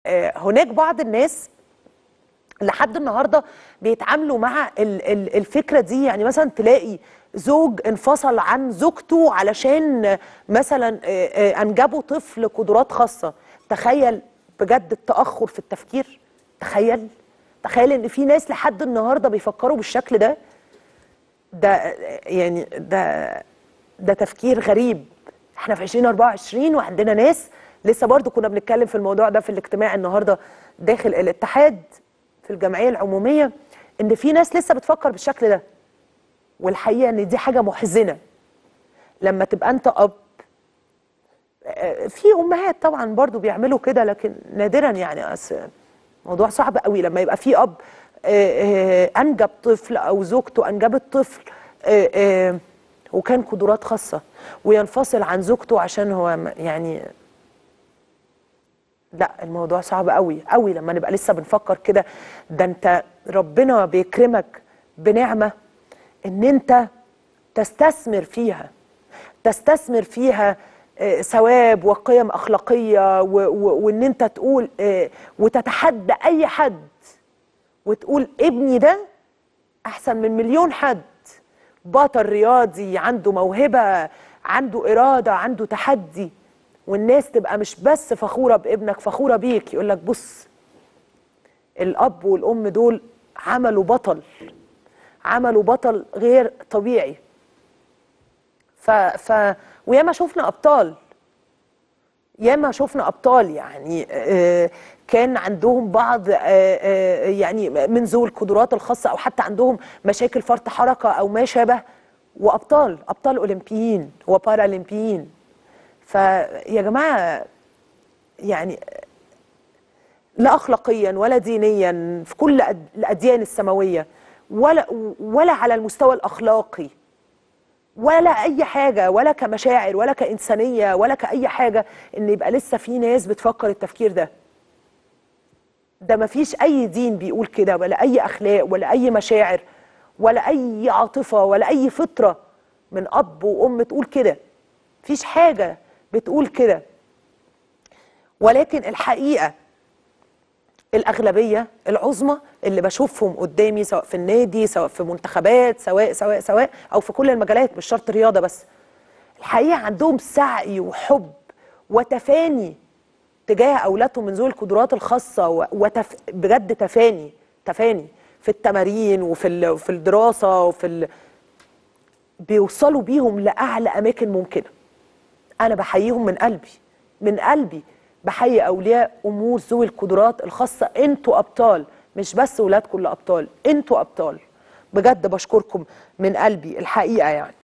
آه، هناك بعض الناس لحد النهارده بيتعاملوا مع ال- ال- الفكره دي يعني مثلا تلاقي زوج انفصل عن زوجته علشان مثلا آه، آه، انجبوا طفل قدرات خاصه تخيل بجد التاخر في التفكير تخيل تخيل ان في ناس لحد النهارده بيفكروا بالشكل ده ده آه، يعني ده ده تفكير غريب احنا في 2024 وعندنا ناس لسه برضو كنا بنتكلم في الموضوع ده في الاجتماع النهارده داخل الاتحاد في الجمعيه العموميه ان في ناس لسه بتفكر بالشكل ده والحقيقه ان دي حاجه محزنه لما تبقى انت اب آه، في امهات طبعا برضو بيعملوا كده لكن نادرا يعني أس موضوع صعب قوي لما يبقى في اب آه، آه، انجب طفل او زوجته انجبت طفل آه، آه، وكان قدرات خاصه وينفصل عن زوجته عشان هو م- يعني لا الموضوع صعب قوي قوي لما نبقى لسه بنفكر كده ده انت ربنا بيكرمك بنعمه ان انت تستثمر فيها تستثمر فيها آه، ثواب وقيم اخلاقيه و- و- وان انت تقول آه، وتتحدى اي حد وتقول ابني ده احسن من مليون حد بطل رياضي عنده موهبه عنده اراده عنده تحدي والناس تبقى مش بس فخوره بابنك فخوره بيك يقول لك بص الاب والام دول عملوا بطل عملوا بطل غير طبيعي ف ف وياما شفنا ابطال ياما شفنا ابطال يعني آه، كان عندهم بعض آه، آه، يعني من ذوي القدرات الخاصه او حتى عندهم مشاكل فرط حركه او ما شابه وابطال ابطال اولمبيين وبارالمبيين فيا جماعه يعني لا اخلاقيا ولا دينيا في كل أد- الاديان السماويه ولا ولا على المستوى الاخلاقي ولا اي حاجه ولا كمشاعر ولا كانسانيه ولا كاي حاجه ان يبقى لسه في ناس بتفكر التفكير ده ده ما فيش اي دين بيقول كده ولا اي اخلاق ولا اي مشاعر ولا اي عاطفه ولا اي فطره من اب وام تقول كده مفيش حاجه بتقول كده ولكن الحقيقه الأغلبية العظمى اللي بشوفهم قدامي سواء في النادي سواء في منتخبات سواء سواء سواء أو في كل المجالات مش شرط رياضة بس الحقيقة عندهم سعي وحب وتفاني تجاه أولادهم من ذوي القدرات الخاصة و- وتف... بجد تفاني تفاني في التمارين وفي ال... في الدراسة وفي ال... بيوصلوا بيهم لأعلى أماكن ممكنة انا بحييهم من قلبي من قلبي بحيي اولياء امور ذوي القدرات الخاصه انتوا ابطال مش بس ولادكم اللي ابطال انتوا ابطال بجد بشكركم من قلبي الحقيقه يعني